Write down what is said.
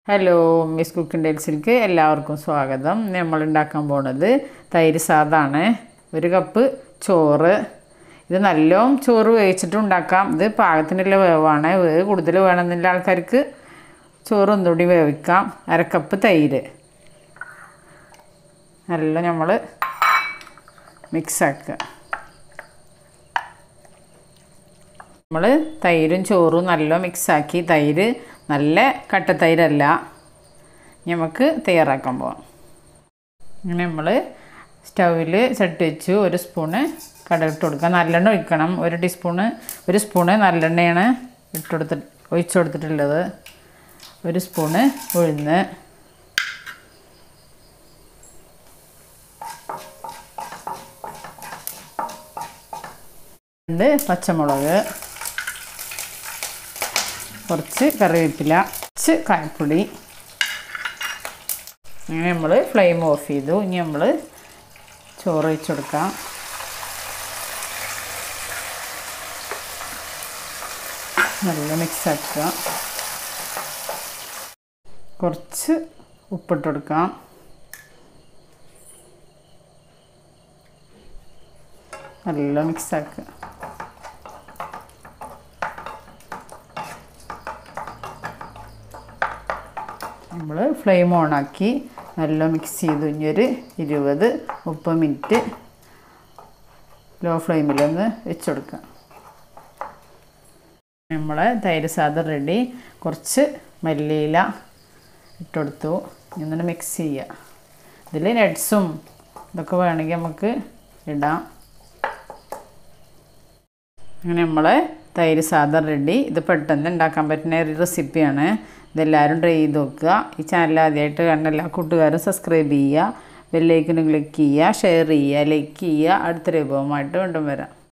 hello miss cooking ഡേൽസിലേക്ക് എല്ലാവർക്കും സ്വാഗതം നമ്മൾ ഉണ്ടാക്കാൻ പോണത് തൈര് സാദാണ് ഒരു കപ്പ് ചോറ് ഇത് നല്ലോണം ചോറ് വേവിച്ചിട്ട് ഉണ്ടാക്കാം ഇത് പാകത്തിനുള്ള വേവാണ് വേവ് കൂടുതൽ വേണമെന്നുള്ള ആൾക്കാർക്ക് ചോറ് ഒന്നുകൂടി വേവിക്കാം അരക്കപ്പ് തൈര് നല്ല നമ്മൾ മിക്സാക്കുക നമ്മൾ തൈരും ചോറും നല്ല മിക്സാക്കി തൈര് നല്ല കട്ടത്തൈരല്ല നമുക്ക് തയ്യാറാക്കാൻ പോവാം അങ്ങനെ നമ്മൾ സ്റ്റൗവിൽ ചട്ടി വെച്ചു ഒരു സ്പൂണ് കടലിട്ട് കൊടുക്കുക നല്ലെണ്ണ ഒഴിക്കണം ഒരു ടീസ്പൂണ് ഒരു സ്പൂണ് നല്ലെണ്ണയാണ് ഇട്ടുകൊടുത്ത് ഒഴിച്ചു കൊടുത്തിട്ടുള്ളത് ഒരു സ്പൂണ് ഉഴുന്ന് രണ്ട് പച്ചമുളക് കുറച്ച് കറിവേപ്പില കുറച്ച് കായപ്പൊടി അങ്ങനെ നമ്മൾ ഫ്ലെയിം ഓഫ് ചെയ്തു ഇനി നമ്മൾ ചോറ് വെച്ച് കൊടുക്കാം നല്ല മിക്സ് ആക്കുക കുറച്ച് ഉപ്പിട്ട് കൊടുക്കാം നല്ല മിക്സ് ആക്കുക നമ്മൾ ഫ്ലെയിം ഓണാക്കി നല്ല മിക്സ് ചെയ്ത് ഇനിയൊരു ഇരുപത് മുപ്പത് മിനിറ്റ് ലോ ഫ്ലെയിമിലൊന്ന് വെച്ച് കൊടുക്കാം നമ്മളെ തൈര് സാദം റെഡി കുറച്ച് മല്ലിയില ഇട്ടുകൊടുത്തു ഇങ്ങനെ മിക്സ് ചെയ്യുക ഇതിൽ നട്ട്സും ഇതൊക്കെ വേണമെങ്കിൽ നമുക്ക് ഇടാം അങ്ങനെ നമ്മളെ തൈര് സാദം റെഡി ഇത് പെട്ടെന്ന് ഉണ്ടാക്കാൻ പറ്റുന്ന ഒരു റെസിപ്പിയാണ് ഇതെല്ലാവരും ട്രൈ ചെയ്ത് നോക്കുക ഈ ചാനൽ ആദ്യമായിട്ട് കാണുന്ന എല്ലാ കൂട്ടുകാരും സബ്സ്ക്രൈബ് ചെയ്യുക ബെല്ലൈക്കനും ക്ലിക്ക് ചെയ്യുക ഷെയർ ചെയ്യുക ലൈക്ക് ചെയ്യുക അടുത്ത രൂപവുമായിട്ട് വീണ്ടും വരാം